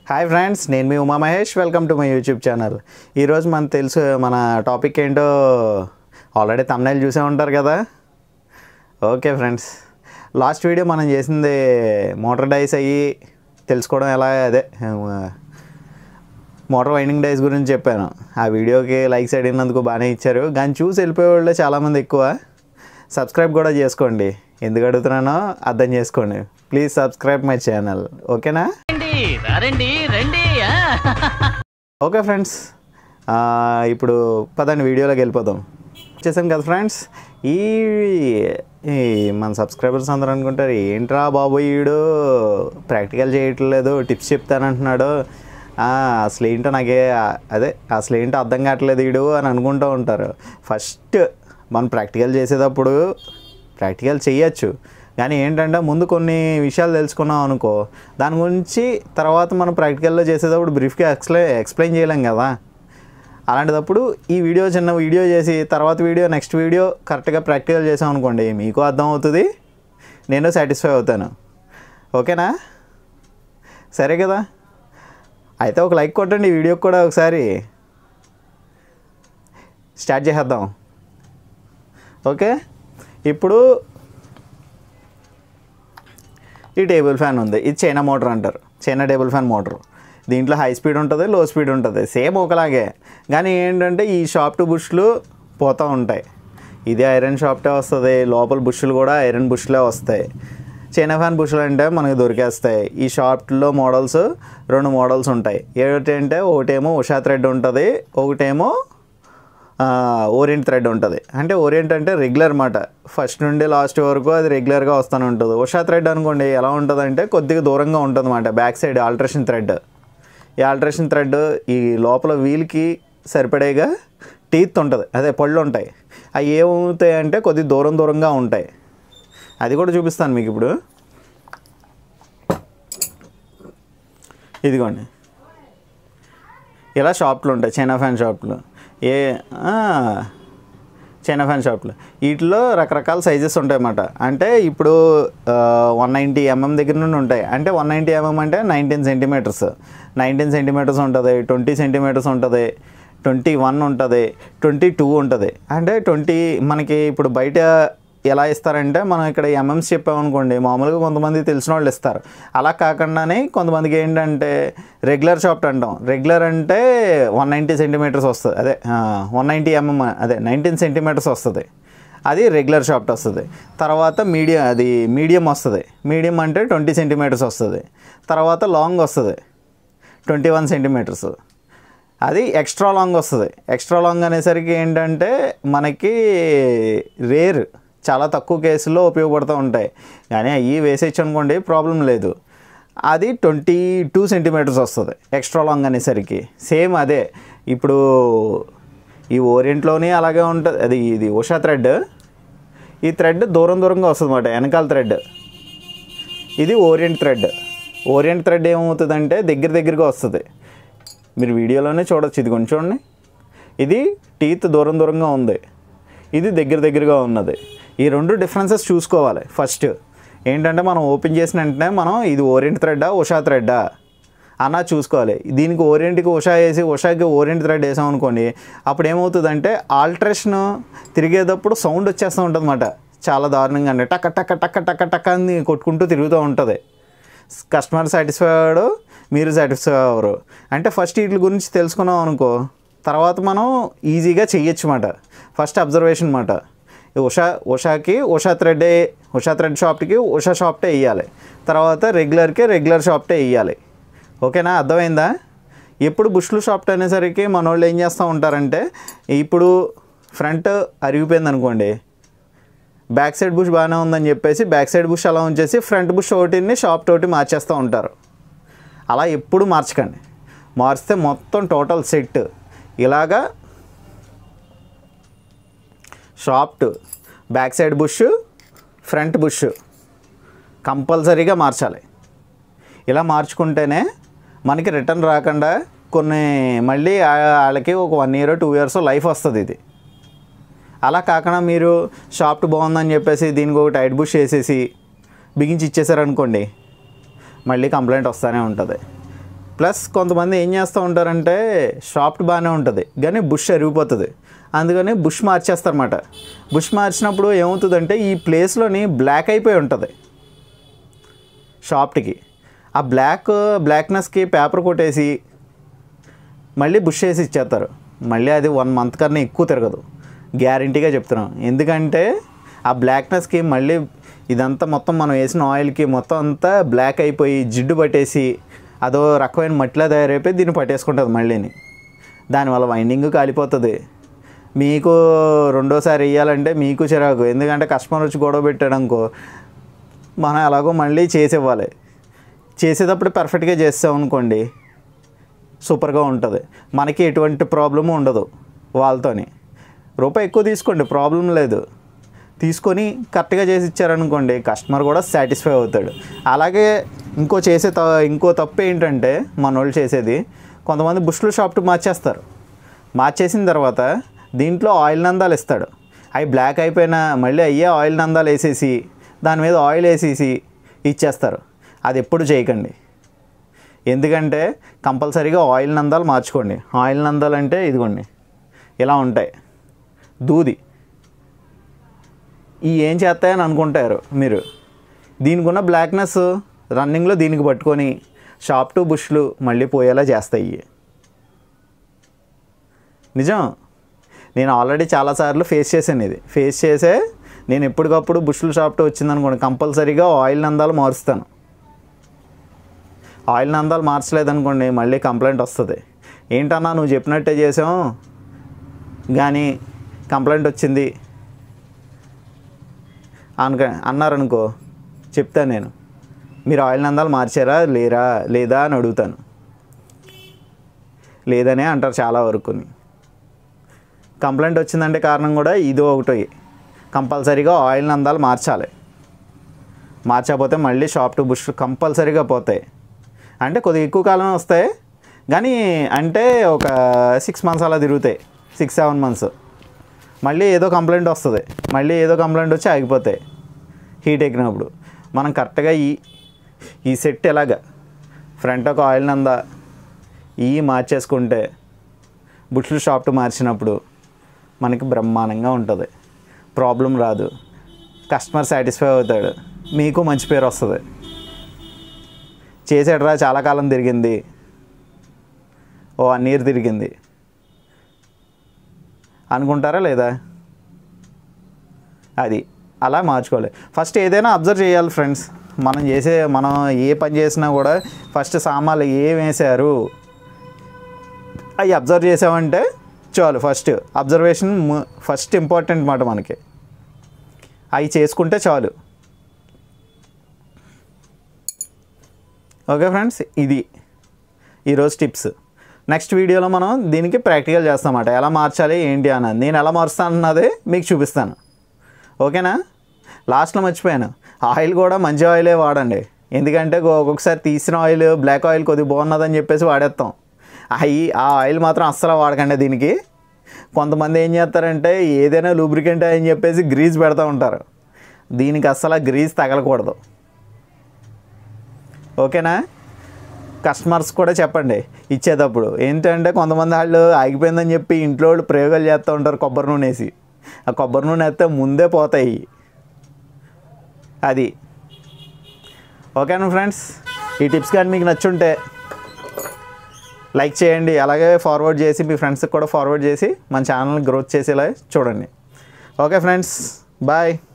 Hi friends నేను మీ Uma Mahesh welcome to my YouTube channel ఈరోజు మనకు తెలుసు మన టాపిక్ ఏంటో ఆల్రెడీ తమ్నైల్ చూసే ఉంటారు కదా ఓకే ఫ్రెండ్స్ లాస్ట్ వీడియో మనం చేసింది మోటార్ డైస్ అయ్యి తెలుసుకోవడం ఎలా అదే మోటార్ వైండింగ్ డైస్ గురించి చెప్పాను ఆ వీడియోకి లైక్స్ అడిగినందుకు బాగానే ఇచ్చారు కానీ చూసి వెళ్ళిపోయే వాళ్ళే చాలామంది ఎక్కువ సబ్స్క్రైబ్ కూడా చేసుకోండి ఎందుకు అడుగుతున్నానో అర్థం చేసుకోండి ప్లీజ్ సబ్స్క్రైబ్ మై ఛానల్ ఓకేనా రండి రండి రండి ఆ. ఓకే ఫ్రెండ్స్ ఆ, ఇప్పుడు పదండి వీడియోలోకి వెళ్ళిపోదాం వచ్చేసాం కదా ఫ్రెండ్స్ ఈ ఈ మన సబ్స్క్రైబర్స్ అందరూ అనుకుంటారు ఏంట్రా బాబు ఈడు ప్రాక్టికల్ చేయట్లేదు టిప్స్ చెప్తానంటున్నాడు ఆ, అసలు ఏంటో నాకే అదే అసలు ఏంటో అర్థం కావట్లేదు ఈడు అని అనుకుంటూ ఉంటారు ఫస్ట్ మనం ప్రాక్టికల్ చేసేటప్పుడు ప్రాక్టికల్ చేయొచ్చు కానీ ఏంటంటే ముందు కొన్ని విషయాలు తెలుసుకున్నాం అనుకో దాని గురించి తర్వాత మనం ప్రాక్టికల్లో చేసేటప్పుడు బ్రీఫ్గా ఎక్స్ప్లె ఎక్స్ప్లెయిన్ చేయలేం కదా అలాంటిదప్పుడు ఈ వీడియో చిన్న వీడియో చేసి తర్వాత వీడియో నెక్స్ట్ వీడియో కరెక్ట్గా ప్రాక్టికల్ చేసాం అనుకోండి మీకు అర్థం అవుతుంది నేను సాటిస్ఫై అవుతాను ఓకేనా సరే కదా అయితే ఒక లైక్ కొట్టండి ఈ వీడియోకి కూడా ఒకసారి స్టార్ట్ చేసేద్దాం ఓకే ఇప్పుడు ఈ టేబుల్ ఫ్యాన్ ఉంది ఇది చైనా మోటార్ అంటారు చైనా టేబుల్ ఫ్యాన్ మోటార్ దీంట్లో హై స్పీడ్ ఉంటుంది లో స్పీడ్ ఉంటుంది సేమ్ ఒకలాగే కానీ ఏంటంటే ఈ షాప్ టు బుష్లు పోతూ ఉంటాయి ఇది ఐరన్ షాప్టే వస్తుంది లోపల బుష్లు కూడా ఐరన్ బుష్లే వస్తాయి చైనా ఫ్యాన్ బుష్లు అంటే మనకి దొరికేస్తాయి ఈ షాప్లో మోడల్స్ రెండు మోడల్స్ ఉంటాయి ఏంటంటే ఒకటేమో ఉషా థ్రెడ్ ఉంటుంది ఒకటేమో ఓరియంట్ థ్రెడ్ ఉంటుంది అంటే ఓరియంట్ అంటే రెగ్యులర్ మాట ఫస్ట్ నుండి లాస్ట్ వరకు అది రెగ్యులర్గా వస్తూనే ఉంటుంది ఉషా థ్రెడ్ అనుకోండి ఎలా ఉంటుంది అంటే కొద్దిగా దూరంగా ఉంటుంది అన్నమాట బ్యాక్ సైడ్ ఆల్ట్రేషన్ థ్రెడ్ ఈ ఆల్ట్రేషన్ థ్రెడ్ ఈ లోపల వీల్కి సరిపడేగా టీత్ ఉంటుంది అదే పళ్ళు ఉంటాయి అవి ఏమవుతాయి అంటే కొద్ది దూరం దూరంగా ఉంటాయి అది కూడా చూపిస్తాను మీకు ఇప్పుడు ఇదిగోండి ఇలా షాప్లు ఉంటాయి చైనా ఫ్యాన్ షాప్లు ఏ ఆ, చైనా ఫ్యాన్ షాప్లు వీటిలో రకరకాల సైజెస్ ఉంటాయి అన్నమాట అంటే ఇప్పుడు వన్ నైంటీ ఎంఎం దగ్గర నుండి ఉంటాయి అంటే వన్ నైంటీ ఎంఎం అంటే నైన్టీన్ సెంటీమీటర్స్ నైన్టీన్ సెంటీమీటర్స్ ఉంటుంది ట్వంటీ సెంటీమీటర్స్ ఉంటుంది ట్వంటీ వన్ ఉంటుంది ట్వంటీ టూ ఉంటుంది అంటే ట్వంటీ మనకి ఇప్పుడు బయట ఎలా ఇస్తారంటే మనం ఇక్కడ ఎంఎంస్ చెప్పామనుకోండి మామూలుగా కొంతమంది తెలిసిన వాళ్ళు ఇస్తారు అలా కాకుండానే కొంతమందికి ఏంటంటే రెగ్యులర్ షాప్ అంటాం రెగ్యులర్ అంటే వన్ నైంటీ సెంటీమీటర్స్ వస్తుంది అదే వన్ నైంటీ ఎంఎం అదే నైన్టీన్ సెంటీమీటర్స్ వస్తుంది అది రెగ్యులర్ షాప్ట్ వస్తుంది తర్వాత మీడియం అది మీడియం వస్తుంది మీడియం అంటే ట్వంటీ సెంటీమీటర్స్ వస్తుంది తర్వాత లాంగ్ వస్తుంది ట్వంటీ వన్ సెంటీమీటర్స్ అది ఎక్స్ట్రా లాంగ్ వస్తుంది ఎక్స్ట్రా లాంగ్ అనేసరికి ఏంటంటే మనకి రేర్ చాలా తక్కువ కేసుల్లో ఉపయోగపడుతూ ఉంటాయి కానీ అవి వేసేయచ్చు అనుకోండి ప్రాబ్లం లేదు అది ట్వంటీ టూ సెంటీమీటర్స్ వస్తుంది ఎక్స్ట్రా లాంగ్ అనేసరికి సేమ్ అదే ఇప్పుడు ఈ ఓరియంట్లోనే అలాగే ఉంటుంది అది ఇది ఉషా థ్రెడ్ ఈ థ్రెడ్ దూరం దూరంగా వస్తుంది అన్నమాట వెనకాల థ్రెడ్ ఇది ఓరియంట్ థ్రెడ్ ఓరియంట్ థ్రెడ్ ఏమవుతుందంటే దగ్గర దగ్గరగా వస్తుంది మీరు వీడియోలోనే చూడొచ్చు ఇది కొంచెం చూడండి ఇది టీత్ దూరం దూరంగా ఉంది ఇది దగ్గర దగ్గరగా ఉన్నది ఈ రెండు డిఫరెన్సెస్ చూసుకోవాలి ఫస్ట్ ఏంటంటే మనం ఓపెన్ చేసిన వెంటనే మనం ఇది ఓరియంట్ థ్రెడ్డా ఉషా థ్రెడ్డా అన్న చూసుకోవాలి దీనికి ఓరియంట్కి ఉషా వేసి ఉషాకి ఓరియంట్ థ్రెడ్ వేసాం అనుకోండి అప్పుడు ఏమవుతుందంటే ఆల్ట్రేషన్ తిరిగేటప్పుడు సౌండ్ వచ్చేస్తూ ఉంటుంది అన్నమాట చాలా దారుణంగా అంటే టక్క టక్క టక్క టక్క టక్క అని కొట్టుకుంటూ తిరుగుతూ ఉంటుంది కస్టమర్ సాటిస్ఫై అవ్వడు మీరు సాటిస్ఫై అవ్వరు అంటే ఫస్ట్ వీటి గురించి తెలుసుకున్నాం అనుకో తర్వాత మనం ఈజీగా చెయ్యొచ్చు మాట ఫస్ట్ అబ్జర్వేషన్ మాట ఉషా ఉషాకి ఉషా థ్రెడ్ ఉషా థ్రెడ్ షాప్కి ఉషా షాప్టే వేయాలి తర్వాత రెగ్యులర్కి రెగ్యులర్ షాప్టే వేయాలి ఓకేనా అర్థమైందా ఎప్పుడు బుష్లు షాప్ట్ అనేసరికి మన వాళ్ళు ఏం చేస్తూ ఉంటారంటే ఇప్పుడు ఫ్రంట్ అరిగిపోయింది అనుకోండి బ్యాక్ సైడ్ బుష్ బాగానే ఉందని చెప్పేసి బ్యాక్ సైడ్ బుష్ అలా ఉంచేసి ఫ్రంట్ బుష్ ఒకటిని షాప్ తోటి మార్చేస్తూ ఉంటారు అలా ఎప్పుడు మార్చకండి మార్చితే మొత్తం టోటల్ సెట్ ఇలాగా shaft back side bush front bush కంపల్సరీగా మార్చాలి ఇలా మార్చుకుంటేనే మనకి రిటర్న్ రాకుండా కొన్ని మళ్ళీ ఆ- వాళ్ళకి ఒక one year two years life వస్తుంది ఇది అలా కాకుండా మీరు షాప్ట్ బాగుందని చెప్పేసి దీనికి ఒక టైట్ బుష్ వేసేసి బిగించి ఇచ్చేసారనుకోండి మళ్ళీ కంప్లైంట్ వస్తూనే ఉంటుంది ప్లస్ కొంతమంది ఏం చేస్తూ ఉంటారంటే షాఫ్ట్ బాగానే ఉంటుంది కానీ బుష్ ఎరిగిపోతుంది అందుకని బుష్ మార్చేస్తారన్నమాట బుష్ మార్చినప్పుడు ఏమవుతుందంటే ఈ ప్లేస్లోని బ్లాక్ అయిపోయి ఉంటుంది షాఫ్ట్కి ఆ బ్లాక్ బ్లాక్నెస్కి పేపర్ కొట్టేసి మళ్ళీ బుష్ వేసి ఇచ్చేస్తారు మళ్ళీ అది వన్ మంత్ కన్నా ఎక్కువ తిరగదు గ్యారంటీగా చెప్తున్నాం ఎందుకంటే ఆ బ్లాక్నెస్కి మళ్ళీ ఇదంతా మొత్తం మనం వేసిన ఆయిల్కి మొత్తం అంతా బ్లాక్ అయిపోయి జిడ్డు పట్టేసి అదో రకమైన మట్టిలా తయారైపోయి దీన్ని పట్టేసుకుంటుంది మళ్ళీని దానివల్ల వైండింగ్ కాలిపోతుంది మీకు రెండోసారి వేయాలంటే మీకు చిరాకు ఎందుకంటే కస్టమర్ వచ్చి గొడవ పెట్టాడు అనుకో మనం ఎలాగో మళ్ళీ చేసి ఇవ్వాలి చేసేటప్పుడు పర్ఫెక్ట్గా చేస్తాం అనుకోండి సూపర్గా ఉంటుంది మనకి ఎటువంటి ప్రాబ్లము ఉండదు వాళ్ళతోని రూపాయి ఎక్కువ తీసుకోండి ప్రాబ్లం లేదు తీసుకొని కరెక్ట్గా చేసి ఇచ్చారనుకోండి కస్టమర్ కూడా సాటిస్ఫై అవుతాడు అలాగే ఇంకో చేసే త ఇంకో తప్పు ఏంటంటే మన వాళ్ళు చేసేది కొంతమంది బుష్లు షాప్ట్ మార్చేస్తారు మార్చేసిన తర్వాత దీంట్లో ఆయిల్ నందాలు ఇస్తాడు అవి బ్లాక్ అయిపోయినా మళ్ళీ అయ్యే ఆయిల్ నందాలు వేసేసి దాని మీద ఆయిల్ వేసేసి ఇచ్చేస్తారు అది ఎప్పుడు చేయకండి ఎందుకంటే కంపల్సరీగా ఆయిల్ నందాలు మార్చుకోండి ఆయిల్ నందాలు అంటే ఇదిగోండి ఇలా ఉంటాయి దూది ఈ ఏం చేస్తాయని అనుకుంటారు మీరు దీనికి ఉన్న బ్లాక్నెస్ రన్నింగ్లో దీనికి పట్టుకొని షాప్ టు బుష్లు మళ్ళీ పోయేలా చేస్తాయి నిజం నేను ఆల్రెడీ చాలాసార్లు ఫేస్ చేశాను ఇది ఫేస్ చేసే నేను ఎప్పటికప్పుడు బుష్లు షాప్ టు వచ్చిందనుకోండి కంపల్సరీగా ఆయిల్ నందాలు మారుస్తాను ఆయిల్ నందాలు మార్చలేదనుకోండి మళ్ళీ కంప్లైంట్ వస్తుంది ఏంటన్నా నువ్వు చెప్పినట్టే చేసాం కానీ కంప్లైంట్ వచ్చింది అనుక అన్నారనుకో చెప్తాను నేను మీరు ఆయిల్ నందాలు మార్చారా లేరా లేదా అని అడుగుతాను లేదనే అంటారు చాలా వరకు కంప్లైంట్ వచ్చిందంటే కారణం కూడా ఇది ఒకటి కంపల్సరీగా ఆయిల్ నందాలు మార్చాలి మార్చకపోతే మళ్ళీ షాప్ టు బుష్ కంపల్సరీగా పోతాయి అంటే కొద్దిగా ఎక్కువ కాలం వస్తాయి కానీ అంటే ఒక సిక్స్ మంత్స్ అలా తిరుగుతాయి సిక్స్ సెవెన్ మంత్స్ మళ్ళీ ఏదో కంప్లైంట్ వస్తుంది మళ్ళీ ఏదో కంప్లైంట్ వచ్చి ఆగిపోతాయి హీట్ ఎక్కినప్పుడు మనం కరెక్ట్గా ఈ ఈ సెట్ ఎలాగా ఫ్రంట్ ఒక ఆయిల్ నందా ఈ మార్చేసుకుంటే బుట్లు షాఫ్ట్ మార్చినప్పుడు మనకి బ్రహ్మాండంగా ఉంటుంది ప్రాబ్లం రాదు కస్టమర్ సాటిస్ఫై అవుతాడు మీకు మంచి పేరు వస్తుంది చేసాడరా చాలా కాలం తిరిగింది ఓ వన్ ఇయర్ తిరిగింది అనుకుంటారా లేదా అది అలా మార్చుకోవాలి ఫస్ట్ ఏదైనా అబ్జర్వ్ చేయాలి ఫ్రెండ్స్ మనం చేసే మనం ఏ పని చేసినా కూడా ఫస్ట్ సామాన్లు ఏం వేసారు అవి అబ్జర్వ్ చేసామంటే చాలు ఫస్ట్ అబ్జర్వేషన్ ఫస్ట్ ఇంపార్టెంట్ మాట మనకి అవి చేసుకుంటే చాలు ఓకే ఫ్రెండ్స్ ఇది ఈరోజు టిప్స్ నెక్స్ట్ వీడియోలో మనం దీనికి ప్రాక్టికల్ చేస్తామన్నమాట ఎలా మార్చాలి ఏంటి అన్నది నేను ఎలా మారుస్తాను అన్నది మీకు చూపిస్తాను ఓకేనా లాస్ట్లో మర్చిపోయాను ఆయిల్ కూడా మంచి ఆయిలే వాడండి ఎందుకంటే ఒ- ఒక్కొక్కసారి తీసిన ఆయిల్ బ్లాక్ ఆయిల్ కొద్దిగా బాగున్నదని చెప్పేసి వాడేస్తాం అవి ఆ ఆయిల్ మాత్రం అస్సలు వాడకండి దీనికి కొంతమంది ఏం చేస్తారంటే ఏదైనా లూబ్రికెంట్ అని చెప్పేసి గ్రీజ్ పెడతా ఉంటారు దీనికి అస్సలు ఆ గ్రీజ్ తగలకూడదు ఓకేనా కస్టమర్స్ కూడా చెప్పండి ఇచ్చేటప్పుడు ఏంటంటే కొంతమంది వాళ్ళు ఆగిపోయిందని చెప్పి ఇంట్లో వాళ్ళు ప్రయోగాలు చేస్తూ ఉంటారు కొబ్బరి నూనె వేసి ఆ కొబ్బరి నూనె వేస్తే ముందే పోతాయి అది ఓకేనా ఫ్రెండ్స్ ఈ టిప్స్ కానీ మీకు నచ్చుంటే లైక్ చేయండి అలాగే ఫార్వర్డ్ చేసి మీ ఫ్రెండ్స్కి కూడా ఫార్వర్డ్ చేసి మన ఛానల్ని గ్రోత్ చేసేలా చూడండి ఓకే ఫ్రెండ్స్ బాయ్